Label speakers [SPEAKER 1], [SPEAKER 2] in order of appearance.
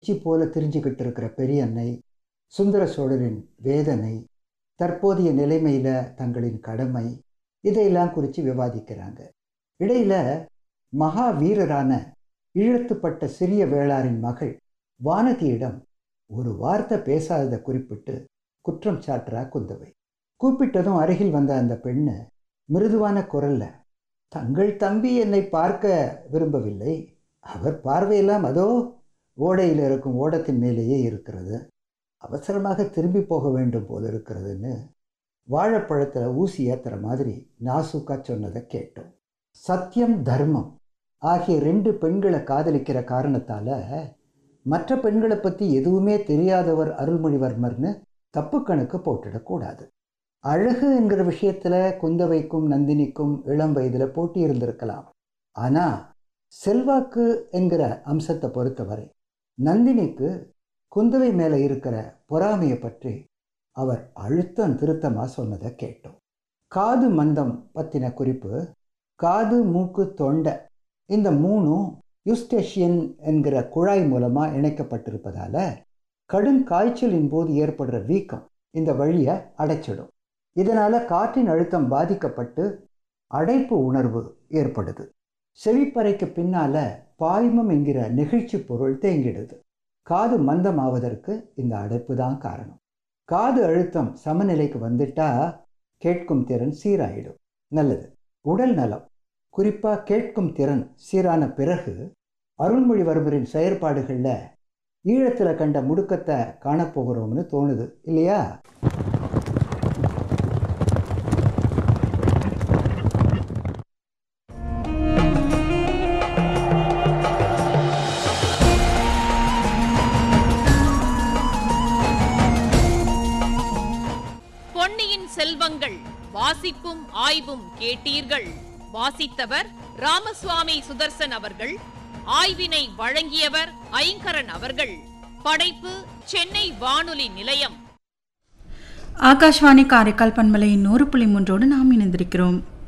[SPEAKER 1] உச்சி போல தெரிஞ்சுக்கிட்டு இருக்கிற பெரியன்னை சுந்தர சோழரின் வேதனை தற்போதைய நிலைமையில தங்களின் கடமை இதையெல்லாம் குறித்து விவாதிக்கிறாங்க இடையில மகாவீரரான இழுத்துப்பட்ட சிறிய வேளாரின் மகள் வானதியிடம் ஒரு வார்த்தை பேசாததை குறிப்பிட்டு குற்றம் சாட்டுறா குந்தவை கூப்பிட்டதும் அருகில் வந்த அந்த பெண்ணு மிருதுவான குரல்ல தங்கள் தம்பி என்னை பார்க்க விரும்பவில்லை அவர் பார்வையெல்லாம் அதோ ஓடையில் இருக்கும் ஓடத்தின் மேலேயே இருக்கிறது அவசரமாக திரும்பி போக வேண்டும் போல இருக்கிறதுன்னு வாழைப்பழத்தில் ஊசி ஏத்துற மாதிரி நாசுக்கா சொன்னதை கேட்டோம் சத்தியம் தர்மம் ஆகிய ரெண்டு பெண்களை காதலிக்கிற காரணத்தால மற்ற பெண்களை பற்றி எதுவுமே தெரியாதவர் அருள்மொழிவர்மர்னு தப்பு கணக்கு போட்டுடக்கூடாது அழகு என்கிற விஷயத்தில் குந்தவைக்கும் நந்தினிக்கும் இளம் வயதில் போட்டி இருந்திருக்கலாம் ஆனால் செல்வாக்கு என்கிற அம்சத்தை பொறுத்தவரை நந்தினிக்கு குந்தவை மேலே இருக்கிற பொறாமையை பற்றி அவர் அழுத்தம் திருத்தமாக சொன்னதை கேட்டோம் காது மந்தம் பற்றின குறிப்பு காது மூக்கு தொண்டை இந்த மூணும் யூஸ்டேஷியன் என்கிற குழாய் மூலமாக இணைக்கப்பட்டிருப்பதால் கடும் காய்ச்சலின் போது ஏற்படுற வீக்கம் இந்த வழியை அடைச்சிடும் இதனால் காற்றின் அழுத்தம் பாதிக்கப்பட்டு அடைப்பு உணர்வு ஏற்படுது செவிப்பறைக்கு பின்னால பாய்மம் என்கிற நெகிழ்ச்சி பொருள் தேங்கிடுது காது மந்தமாவதற்கு இந்த அடைப்பு தான் காரணம் காது அழுத்தம் சமநிலைக்கு வந்துட்டா கேட்கும் திறன் சீராயிடும் நல்லது உடல் நலம் குறிப்பாக கேட்கும் திறன் சீரான பிறகு அருள்மொழிவர்மரின் செயற்பாடுகளில் ஈழத்தில் கண்ட முடுக்கத்தை காணப்போகிறோம்னு தோணுது இல்லையா
[SPEAKER 2] பொன்னியின் செல்வங்கள் வாசிப்பும் ஆய்வும் கேட்டீர்கள் வாசித்தவர் ராமசுவாமி சுதர்சன் அவர்கள் ஆய்வினை வழங்கியவர் ஐங்கரன் அவர்கள் படைப்பு சென்னை வானொலி நிலையம்
[SPEAKER 3] ஆகாஷ்வாணி காரைக்கால் பண்பலையின் நூறு புள்ளி மூன்றோடு நாம் இணைந்திருக்கிறோம்